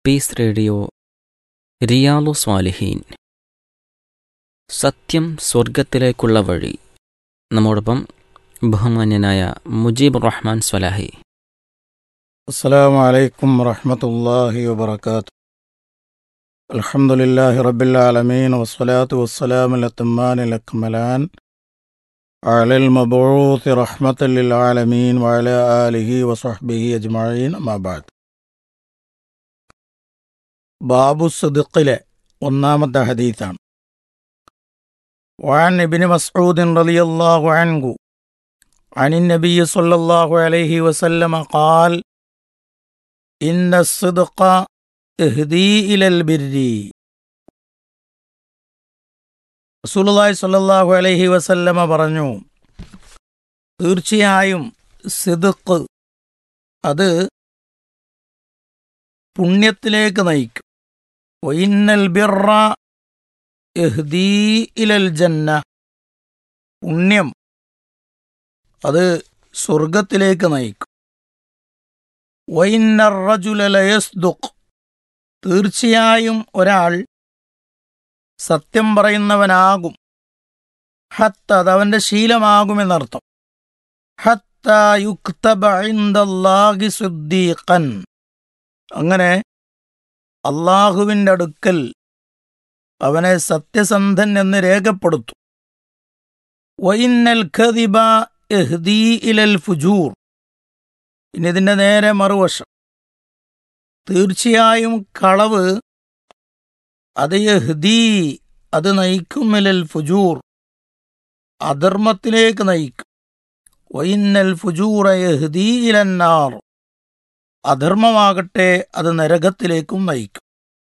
piece radio റിയാലു സ്വാലിഹീൻ സത്യം സ്വർഗത്തിലേക്കുള്ള വഴി നമ്മോടൊപ്പം ബഹുമാന്യനായ മുജീബ് റഹ്മാൻ സ്വലാഹി السلام عليكم ورحمة الله وبركاته الحمد لله رب العالمين والصلاة والسلام الأتمان الأكملان على المبعوث رحمة للعالمين وعلى آله وصحبه أجمعين أما بعد باب الصدق ഒന്നാമത്തെ ഹദീത്താണ് وعن ابن مسعود رضي الله عنه عن النبي صلى الله عليه وسلم قال إن الصدق اهدي إلى البر റസൂലുള്ളാഹി സ്വല്ലല്ലാഹു അലൈഹി വസല്ലമ പറഞ്ഞു തീർച്ചയായും സിദുക്ക് അത് പുണ്യത്തിലേക്ക് നയിക്കും വൈന്നൽ ബിർറ ഇഹ്ദീ ഇലൽ ജന്ന പുണ്യം അത് സ്വർഗത്തിലേക്ക് നയിക്കും വൈന്നർ റജുലയസ്ദുഖ് തീർച്ചയായും ഒരാൾ സത്യം പറയുന്നവനാകും ഹത്ത അത് അവന്റെ ശീലമാകുമെന്നർത്ഥം ഹത്ത യുക്തബ ഇൻദല്ലാഹി സുദ്ദീഖൻ അങ്ങനെ അള്ളാഹുവിൻ്റെ അടുക്കൽ അവനെ സത്യസന്ധൻ എന്ന് രേഖപ്പെടുത്തും വൈന്നൽ ഖദിബ എഹ്ദീ ഇലൽ ഫുജൂർ ഇനി ഇതിൻ്റെ നേരെ മറുവശം തീർച്ചയായും കളവ് അത് യഹ്ദീ അത് നയിക്കും ഇലൽ ഫുജൂർ അധർമ്മത്തിലേക്ക് നയിക്കും വൈന്നൽ ഫുജൂറ യഹ്ദീ ഇലന്നാർ അധർമ്മമാകട്ടെ അത് നരകത്തിലേക്കും നയിക്കും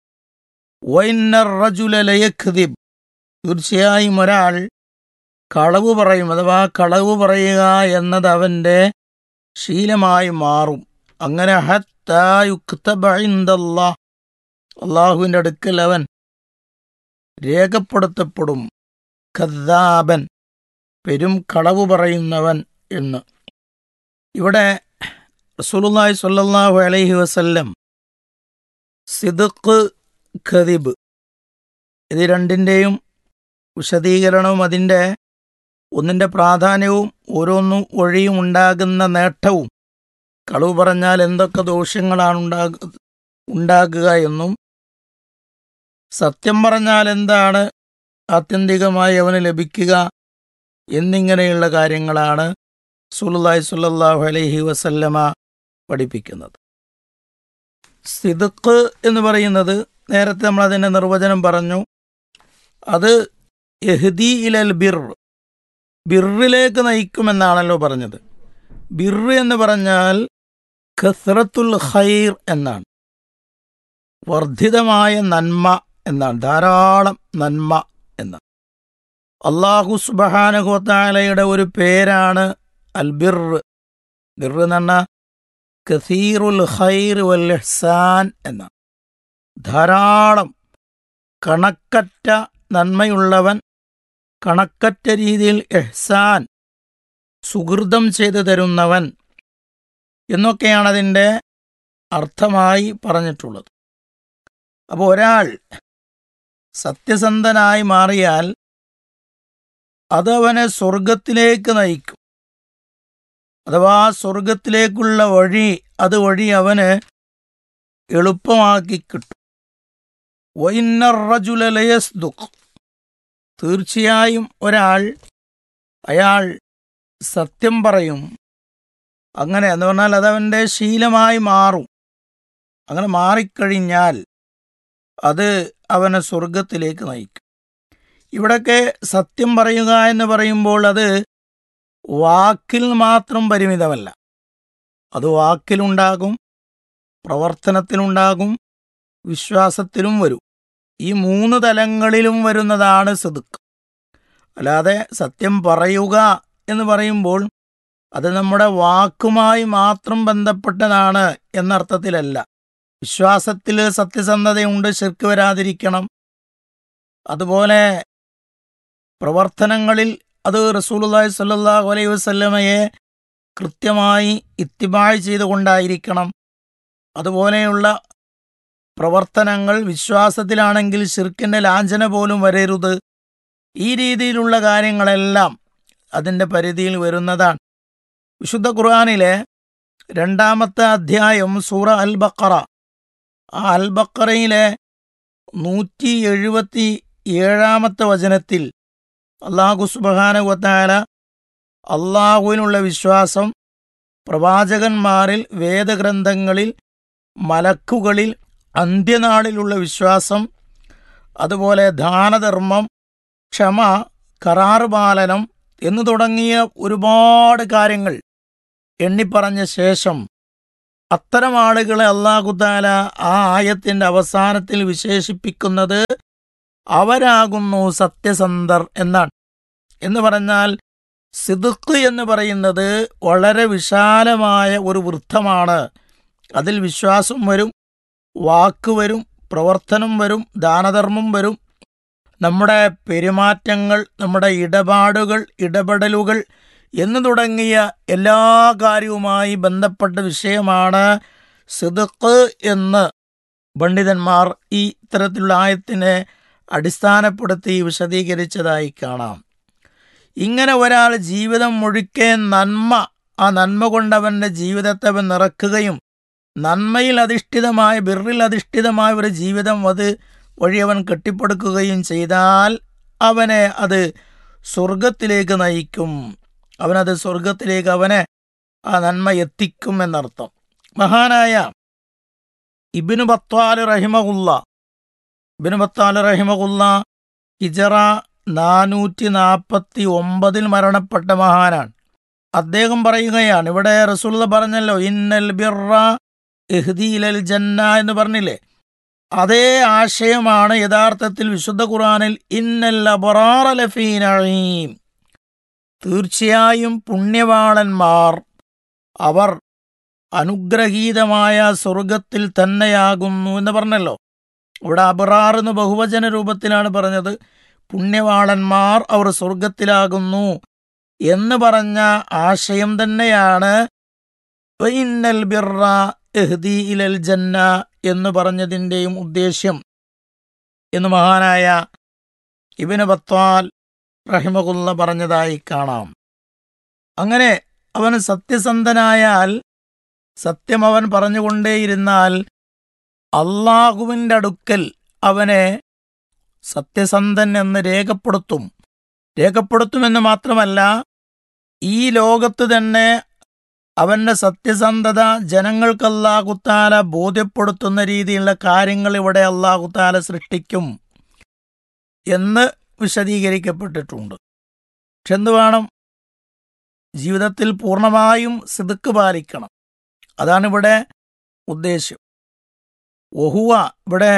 വൈന്നർ റജുല ലയഖ്ദിബ് തീർച്ചയായും ഒരാൾ കളവ് പറയും അഥവാ കളവ് പറയുക എന്നത് അവൻ്റെ ശീലമായി മാറും അങ്ങനെ ഹത്തായുക്തബിന്ദല്ലാ അള്ളാഹുവിൻ്റെ അടുക്കൽ അവൻ രേഖപ്പെടുത്തപ്പെടും ഖദ്ദാബൻ പെരും കളവ് പറയുന്നവൻ എന്ന് ഇവിടെ റസൂലുള്ളാഹി സ്വല്ലല്ലാഹു അലൈഹി വസല്ലം സിദുക്ക് ഖദിബ് ഇത് രണ്ടിൻ്റെയും വിശദീകരണവും അതിൻ്റെ ഒന്നിൻ്റെ പ്രാധാന്യവും ഓരോന്നും വഴിയും ഉണ്ടാകുന്ന നേട്ടവും കളവ് പറഞ്ഞാൽ എന്തൊക്കെ ദോഷങ്ങളാണ് ഉണ്ടാക ഉണ്ടാകുക എന്നും സത്യം പറഞ്ഞാൽ എന്താണ് ആത്യന്തികമായി അവന് ലഭിക്കുക എന്നിങ്ങനെയുള്ള കാര്യങ്ങളാണ് സുലുല്ലാഹി സുല്ലാഹു അലൈഹി വസല്ലമ പഠിപ്പിക്കുന്നത് സിദുക്ക് എന്ന് പറയുന്നത് നേരത്തെ നമ്മൾ അതിൻ്റെ നിർവചനം പറഞ്ഞു അത് എഹ്ദി ഇലൽ ബിർ ബിറിലേക്ക് നയിക്കുമെന്നാണല്ലോ പറഞ്ഞത് ബിർ എന്ന് പറഞ്ഞാൽ ഖസ്രത്തുൽ ഖൈർ എന്നാണ് വർദ്ധിതമായ നന്മ എന്നാണ് ധാരാളം നന്മ എന്നാണ് അള്ളാഹു സുബഹാനഹുത്താലയുടെ ഒരു പേരാണ് അൽ ബിർ ബിർ എന്ന് പറഞ്ഞാൽ കസീറുൽ ഖൈർ വൽ ഇഹ്സാൻ എന്നാണ് ധാരാളം കണക്കറ്റ നന്മയുള്ളവൻ കണക്കറ്റ രീതിയിൽ എഹ്സാൻ സുഹൃതം ചെയ്തു തരുന്നവൻ എന്നൊക്കെയാണ് അതിൻ്റെ അർത്ഥമായി പറഞ്ഞിട്ടുള്ളത് അപ്പോൾ ഒരാൾ സത്യസന്ധനായി മാറിയാൽ അതവനെ സ്വർഗത്തിലേക്ക് നയിക്കും അഥവാ സ്വർഗത്തിലേക്കുള്ള വഴി അത് വഴി അവന് എളുപ്പമാക്കി കിട്ടും വൈന്നർ റജുലയസ്ദുഖ് തീർച്ചയായും ഒരാൾ അയാൾ സത്യം പറയും അങ്ങനെ എന്ന് പറഞ്ഞാൽ അതവൻ്റെ ശീലമായി മാറും അങ്ങനെ മാറിക്കഴിഞ്ഞാൽ അത് അവനെ സ്വർഗത്തിലേക്ക് നയിക്കും ഇവിടൊക്കെ സത്യം പറയുക എന്ന് പറയുമ്പോൾ അത് വാക്കിൽ മാത്രം പരിമിതമല്ല അത് വാക്കിലുണ്ടാകും പ്രവർത്തനത്തിലുണ്ടാകും വിശ്വാസത്തിലും വരും ഈ മൂന്ന് തലങ്ങളിലും വരുന്നതാണ് സിദുക്ക് അല്ലാതെ സത്യം പറയുക എന്ന് പറയുമ്പോൾ അത് നമ്മുടെ വാക്കുമായി മാത്രം ബന്ധപ്പെട്ടതാണ് എന്നർത്ഥത്തിലല്ല വിശ്വാസത്തിൽ സത്യസന്ധതയുണ്ട് ശിർക്ക് വരാതിരിക്കണം അതുപോലെ പ്രവർത്തനങ്ങളിൽ അത് റസൂലുള്ളാഹി സ്വല്ലല്ലാഹു അലൈഹി വസല്ലമയെ കൃത്യമായി ഇത്തിബായ് ചെയ്തുകൊണ്ടായിരിക്കണം അതുപോലെയുള്ള പ്രവർത്തനങ്ങൾ വിശ്വാസത്തിലാണെങ്കിൽ ശിർക്കിൻ്റെ ലാഞ്ചന പോലും വരരുത് ഈ രീതിയിലുള്ള കാര്യങ്ങളെല്ലാം അതിൻ്റെ പരിധിയിൽ വരുന്നതാണ് വിശുദ്ധ ഖുർആാനിലെ രണ്ടാമത്തെ അധ്യായം സൂറ അൽ ബക്കറ ആ അൽ ബക്കറയിലെ നൂറ്റി എഴുപത്തി ഏഴാമത്തെ വചനത്തിൽ അള്ളാഹു സുബാനുവത്തായ അള്ളാഹുവിനുള്ള വിശ്വാസം പ്രവാചകന്മാരിൽ വേദഗ്രന്ഥങ്ങളിൽ മലക്കുകളിൽ അന്ത്യനാളിലുള്ള വിശ്വാസം അതുപോലെ ദാനധർമ്മം ക്ഷമ കരാറുപാലനം എന്നു തുടങ്ങിയ ഒരുപാട് കാര്യങ്ങൾ എണ്ണിപ്പറഞ്ഞ ശേഷം അത്തരം ആളുകളെ അള്ളാഹുദാല ആ ആയത്തിന്റെ അവസാനത്തിൽ വിശേഷിപ്പിക്കുന്നത് അവരാകുന്നു സത്യസന്ധർ എന്നാണ് എന്ന് പറഞ്ഞാൽ സിദുക്ക് എന്ന് പറയുന്നത് വളരെ വിശാലമായ ഒരു വൃത്തമാണ് അതിൽ വിശ്വാസം വരും വാക്ക് വരും പ്രവർത്തനം വരും ദാനധർമ്മം വരും നമ്മുടെ പെരുമാറ്റങ്ങൾ നമ്മുടെ ഇടപാടുകൾ ഇടപെടലുകൾ എന്ന് തുടങ്ങിയ എല്ലാ കാര്യവുമായി ബന്ധപ്പെട്ട വിഷയമാണ് സിദുക്ക് എന്ന് പണ്ഡിതന്മാർ ഈ ഇത്തരത്തിലുള്ള ആയത്തിനെ അടിസ്ഥാനപ്പെടുത്തി വിശദീകരിച്ചതായി കാണാം ഇങ്ങനെ ഒരാൾ ജീവിതം മുഴുക്കെ നന്മ ആ നന്മ കൊണ്ടവൻ്റെ ജീവിതത്തെ അവൻ നിറക്കുകയും നന്മയിൽ അധിഷ്ഠിതമായ ബിറിൽ അധിഷ്ഠിതമായ ഒരു ജീവിതം അത് വഴി അവൻ കെട്ടിപ്പടുക്കുകയും ചെയ്താൽ അവനെ അത് സ്വർഗത്തിലേക്ക് നയിക്കും അവനത് സ്വർഗത്തിലേക്ക് അവനെ ആ നന്മ എത്തിക്കും എന്നർത്ഥം മഹാനായ ഇബിനു ബത്വാൽ റഹിമകുല്ല ഇബിനു ബത്താൽ റഹിമകുല്ല ഹിജറ നാനൂറ്റി നാൽപ്പത്തി ഒമ്പതിൽ മരണപ്പെട്ട മഹാനാണ് അദ്ദേഹം പറയുകയാണ് ഇവിടെ റസൂള്ള പറഞ്ഞല്ലോ ഇന്നൽ ബിറ ഇഹ്ദീലൽ ജന്ന എന്ന് പറഞ്ഞില്ലേ അതേ ആശയമാണ് യഥാർത്ഥത്തിൽ വിശുദ്ധ ഖുറാനിൽ ഇന്നൽ അബറാറ ലഫീ നഈം തീർച്ചയായും പുണ്യവാളന്മാർ അവർ അനുഗ്രഹീതമായ സ്വർഗത്തിൽ തന്നെയാകുന്നു എന്ന് പറഞ്ഞല്ലോ ഇവിടെ അബറാർ എന്ന് ബഹുവചന രൂപത്തിലാണ് പറഞ്ഞത് പുണ്യവാളന്മാർ അവർ സ്വർഗത്തിലാകുന്നു എന്ന് പറഞ്ഞ ആശയം തന്നെയാണ് ഇന്നൽ ബിറ എഹ്ദി ഇലൽ ജന്ന എന്ന് പറഞ്ഞതിൻ്റെയും ഉദ്ദേശ്യം എന്ന് മഹാനായ ഇബിന് ബത്വാൽ റഹിമകുല്ല പറഞ്ഞതായി കാണാം അങ്ങനെ അവൻ സത്യസന്ധനായാൽ സത്യം അവൻ പറഞ്ഞുകൊണ്ടേയിരുന്നാൽ അള്ളാഹുവിൻ്റെ അടുക്കൽ അവനെ സത്യസന്ധൻ എന്ന് രേഖപ്പെടുത്തും രേഖപ്പെടുത്തുമെന്ന് മാത്രമല്ല ഈ ലോകത്ത് തന്നെ അവന്റെ സത്യസന്ധത ജനങ്ങൾക്ക് അല്ലാഹുത്താല ബോധ്യപ്പെടുത്തുന്ന രീതിയിലുള്ള കാര്യങ്ങൾ ഇവിടെ അല്ലാഹുത്താല സൃഷ്ടിക്കും എന്ന് വിശദീകരിക്കപ്പെട്ടിട്ടുണ്ട് പക്ഷെ എന്ത് വേണം ജീവിതത്തിൽ പൂർണ്ണമായും സിതുക്ക് പാലിക്കണം അതാണ് ഇവിടെ ഉദ്ദേശ്യം ഒഹുവ ഇവിടെ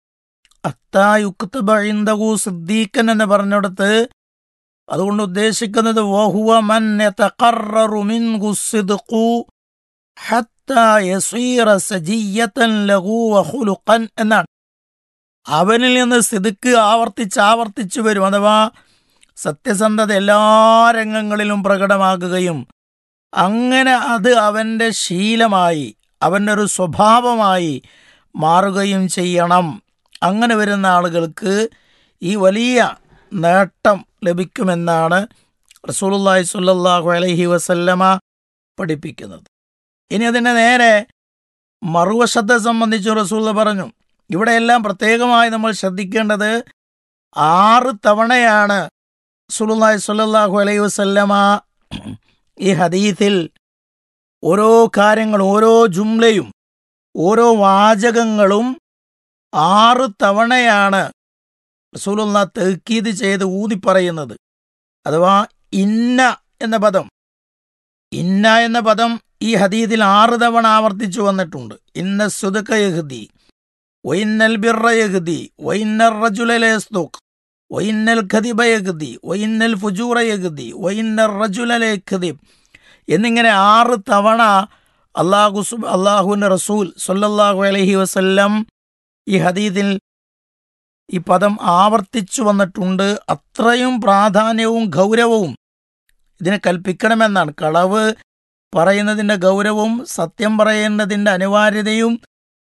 അത്തായുക്തബിന്ദകു സിദ്ദീഖൻ എന്ന് പറഞ്ഞിടത്ത് അതുകൊണ്ട് ഉദ്ദേശിക്കുന്നത് വഹുവ മൻ യതഖററു മിൻഹു സിദ്ഖു ഹത്താ യസീറ സജിയ്യതൻ ലഹു വഖുലുഖൻ എന്നാണ് അവനിൽ നിന്ന് സിദ്ക്ക് ആവർത്തിച്ച് ആവർത്തിച്ചു വരും അഥവാ സത്യസന്ധത എല്ലാ രംഗങ്ങളിലും പ്രകടമാകുകയും അങ്ങനെ അത് അവൻ്റെ ശീലമായി അവൻ്റെ ഒരു സ്വഭാവമായി മാറുകയും ചെയ്യണം അങ്ങനെ വരുന്ന ആളുകൾക്ക് ഈ വലിയ നേട്ടം ലഭിക്കുമെന്നാണ് റസൂലുള്ളാഹി സ്വല്ലല്ലാഹു അലൈഹി വസല്ലമ പഠിപ്പിക്കുന്നത് ഇനി അതിൻ്റെ നേരെ മറുവശത്തെ സംബന്ധിച്ച് റസൂൽ പറഞ്ഞു ഇവിടെയെല്ലാം പ്രത്യേകമായി നമ്മൾ ശ്രദ്ധിക്കേണ്ടത് ആറ് തവണയാണ് റസൂലുള്ളാഹി സ്വല്ലല്ലാഹു അലൈഹി വസല്ലമ ഈ ഹദീസിൽ ഓരോ കാര്യങ്ങളും ഓരോ ജുംലയും ഓരോ വാചകങ്ങളും ആറ് തവണയാണ് റസൂലുള്ള തെക്കീത് ചെയ്ത് ഊതിപ്പറയുന്നത് അഥവാ ഇന്ന എന്ന പദം ഇന്ന എന്ന പദം ഈ ഹദീദിൽ ആറ് തവണ ആവർത്തിച്ചു വന്നിട്ടുണ്ട് ഇന്ന സുദക്ക യഹ്ദി വൈന്നൽ ബിറ യഹ്ദി വൈന്നൽ റജുലലേസ്തുക് വൈന്നൽ ഖദിബ യഹ്ദി വൈന്നൽ ഫുജൂറ യഹ്ദി വൈന്നൽ റജുലലെ ഖദിബ് എന്നിങ്ങനെ ആറ് തവണ അള്ളാഹു സുബ് അള്ളാഹുവിൻ്റെ റസൂൽ സല്ലല്ലാഹു അലൈഹി വസല്ലം ഈ ഹദീദിൽ ഈ പദം ആവർത്തിച്ചു വന്നിട്ടുണ്ട് അത്രയും പ്രാധാന്യവും ഗൗരവവും ഇതിനെ കൽപ്പിക്കണമെന്നാണ് കളവ് പറയുന്നതിൻ്റെ ഗൗരവവും സത്യം പറയുന്നതിൻ്റെ അനിവാര്യതയും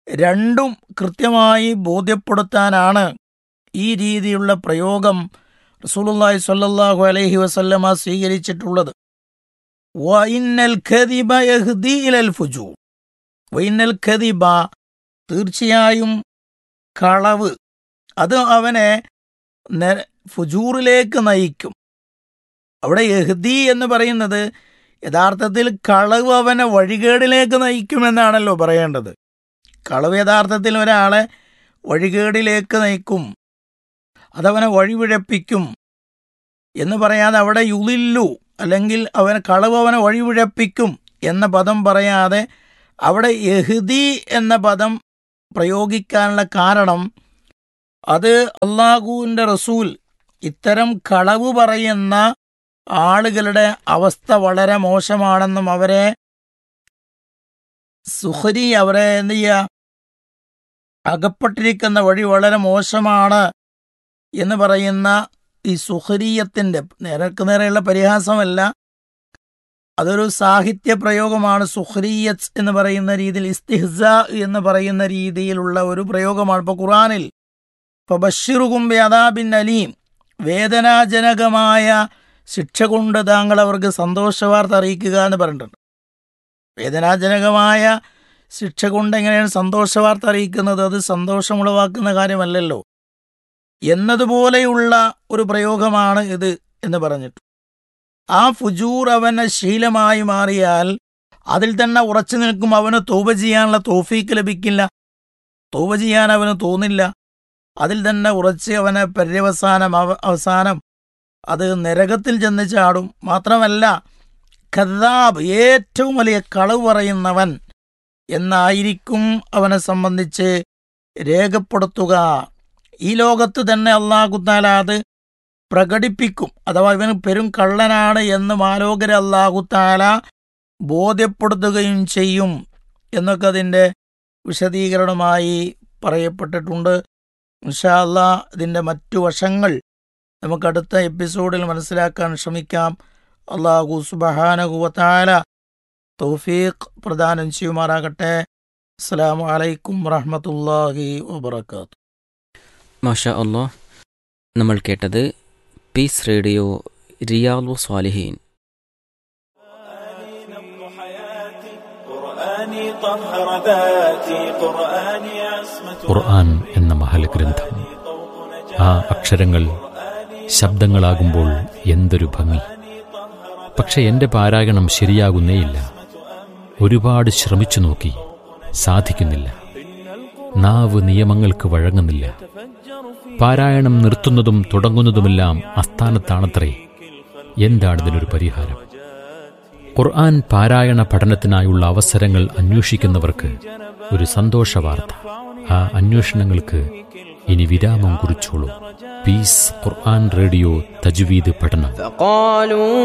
രണ്ടും കൃത്യമായി ബോധ്യപ്പെടുത്താനാണ് ഈ രീതിയുള്ള പ്രയോഗം റസൂലുള്ളാഹി സ്വല്ലല്ലാഹു അലൈഹി വസല്ലമ സ്വീകരിച്ചിട്ടുള്ളത് വഇന്നൽ ഖദിബ യഹ്ദി ഇലൽ ഫുജൂർ വൈനൽ ഖദിബ തീർച്ചയായും കളവ് അത് അവനെ നെ- ഫുജൂറിലേക്ക് നയിക്കും അവിടെ യഹ്ദി എന്ന് പറയുന്നത് യഥാർത്ഥത്തിൽ കളവ് അവനെ വഴികേടിലേക്ക് നയിക്കുമെന്നാണല്ലോ പറയേണ്ടത് കളവ് യഥാർത്ഥത്തിൽ ഒരാളെ വഴികേടിലേക്ക് നയിക്കും അതവനെ വഴിവിഴപ്പിക്കും എന്ന് പറയാതെ അവിടെ യുളില്ലു അല്ലെങ്കിൽ അവനെ കളവ് അവനെ വഴിവിഴപ്പിക്കും എന്ന പദം പറയാതെ അവിടെ യഹ്ദി എന്ന പദം പ്രയോഗിക്കാനുള്ള കാരണം അത് അള്ളാഹുവിൻ്റെ റസൂൽ ഇത്തരം കളവ് പറയുന്ന ആളുകളുടെ അവസ്ഥ വളരെ മോശമാണെന്നും അവരെ സുഹരി അവരെ എന്ത് ചെയ്യുക അകപ്പെട്ടിരിക്കുന്ന വഴി വളരെ മോശമാണ് എന്ന് പറയുന്ന ഈ സുഹരീയത്തിൻ്റെ നേരക്ക് നേരെയുള്ള പരിഹാസമല്ല അതൊരു സാഹിത്യ പ്രയോഗമാണ് സുഹ്രീയത്ത് എന്ന് പറയുന്ന രീതിയിൽ ഇസ്തിഹ്സ എന്ന് പറയുന്ന രീതിയിലുള്ള ഒരു പ്രയോഗമാണ് ഇപ്പോൾ ഖുറാനിൽ ഫബഷിറുകും യഥാബിൻ അലീം വേദനാജനകമായ ശിക്ഷ കൊണ്ട് താങ്കൾ അവർക്ക് സന്തോഷവാർത്ത അറിയിക്കുക എന്ന് പറഞ്ഞിട്ടുണ്ട് വേദനാജനകമായ ശിക്ഷ കൊണ്ട് എങ്ങനെയാണ് സന്തോഷവാർത്ത അറിയിക്കുന്നത് അത് സന്തോഷമുളവാക്കുന്ന കാര്യമല്ലല്ലോ എന്നതുപോലെയുള്ള ഒരു പ്രയോഗമാണ് ഇത് എന്ന് പറഞ്ഞിട്ട് ആ ഫുജൂർ അവന് ശീലമായി മാറിയാൽ അതിൽ തന്നെ ഉറച്ചു നിൽക്കും അവന് തോപ ചെയ്യാനുള്ള തോഫീക്ക് ലഭിക്കില്ല തോപ ചെയ്യാൻ അവന് തോന്നില്ല അതിൽ തന്നെ ഉറച്ച് അവനെ പര്യവസാനം അവ അവസാനം അത് നരകത്തിൽ ചെന്ന് ചാടും മാത്രമല്ല ഖദാബ് ഏറ്റവും വലിയ കളവ് പറയുന്നവൻ എന്നായിരിക്കും അവനെ സംബന്ധിച്ച് രേഖപ്പെടുത്തുക ഈ ലോകത്ത് തന്നെ അള്ളാഹുത്താല അത് പ്രകടിപ്പിക്കും അഥവാ ഇവൻ പെരും കള്ളനാണ് എന്ന് മാലോകര അള്ളാഹുത്താല ബോധ്യപ്പെടുത്തുകയും ചെയ്യും എന്നൊക്കെ അതിൻ്റെ വിശദീകരണമായി പറയപ്പെട്ടിട്ടുണ്ട് ഇൻഷാ അല്ലാ ഇതിൻ്റെ മറ്റു വശങ്ങൾ നമുക്ക് അടുത്ത എപ്പിസോഡിൽ മനസ്സിലാക്കാൻ ശ്രമിക്കാം അള്ളാഹു സുബഹാനകുവത്താല തൗഫീഖ് പ്രദാനം ചെയ്യുമാറാകട്ടെ അസ്സലാമു അലൈക്കും വറഹ്മത്തുള്ളാഹി വബറകാതുഹു മാഷ അള്ളാഹ് നമ്മൾ കേട്ടത് പീസ് റേഡിയോ റിയാലു സ്വാലിഹീൻ قرآني طهر ذاتي قرآني عصمة ഖുർആൻ എന്ന മഹൽഗ്രന്ഥം ആ അക്ഷരങ്ങൾ ശബ്ദങ്ങളാകുമ്പോൾ എന്തൊരു ഭംഗി പക്ഷെ എന്റെ പാരായണം ശരിയാകുന്നേയില്ല ഒരുപാട് ശ്രമിച്ചു നോക്കി സാധിക്കുന്നില്ല നാവ് നിയമങ്ങൾക്ക് വഴങ്ങുന്നില്ല പാരായണം നിർത്തുന്നതും തുടങ്ങുന്നതുമെല്ലാം അസ്ഥാനത്താണത്രേ എന്താണിതിനൊരു പരിഹാരം ഖുർആൻ പാരായണ പഠനത്തിനായുള്ള അവസരങ്ങൾ അന്വേഷിക്കുന്നവർക്ക് ഒരു സന്തോഷ വാർത്ത ആ അന്വേഷണങ്ങൾക്ക് ഇനി വിരാമം കുറിച്ചോളൂ പീസ് ഖുർആൻ റേഡിയോ തജ്വീദ് പഠനം فقالوا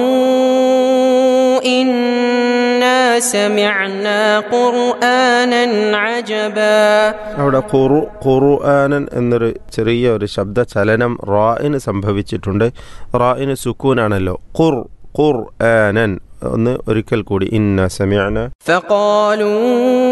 إنا سمعنا قرآنا عجبا അവിടെ ഖുറു ഖുർആനൻ എന്നൊരു ചെറിയ ഒരു ശബ്ദ ചലനം റായിന് സംഭവിച്ചിട്ടുണ്ട് റായിന് സുക്കൂനാണല്ലോ ഖുർ ഖുർ ആനൻ ഒന്ന് ഒരിക്കൽ കൂടി ഇന്ന സമയന فقالوا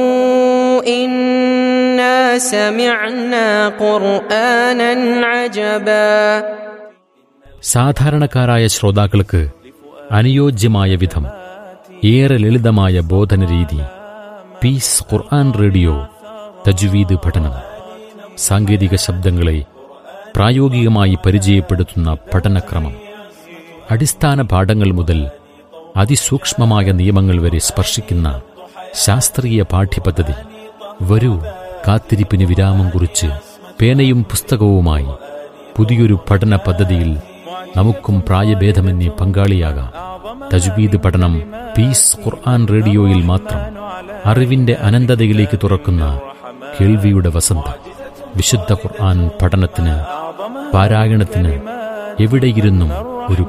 إنا سمعنا قرآنا عجبا സാധാരണക്കാരായ ശ്രോതാക്കൾക്ക് അനുയോജ്യമായ വിധം ഏറെ ലളിതമായ ബോധന രീതി പീസ് ഖുർആൻ റേഡിയോ തജ്വീദ് പഠനം സാങ്കേതിക ശബ്ദങ്ങളെ പ്രായോഗികമായി പരിചയപ്പെടുത്തുന്ന പഠനക്രമം അടിസ്ഥാന പാഠങ്ങൾ മുതൽ അതിസൂക്ഷ്മമായ നിയമങ്ങൾ വരെ സ്പർശിക്കുന്ന ശാസ്ത്രീയ പാഠ്യപദ്ധതി വരൂ കാത്തിരിപ്പിന് വിരാമം കുറിച്ച് പേനയും പുസ്തകവുമായി പുതിയൊരു പഠന പദ്ധതിയിൽ നമുക്കും പ്രായഭേദമന്യേ പങ്കാളിയാകാം തജ്വീദ് പഠനം പീസ് ഖുർആൻ റേഡിയോയിൽ മാത്രം അറിവിന്റെ അനന്തതയിലേക്ക് തുറക്കുന്ന കേൾവിയുടെ വസന്തം വിശുദ്ധ ഖുർആൻ പഠനത്തിന് പാരായണത്തിന് എവിടെയിരുന്നും ഒരു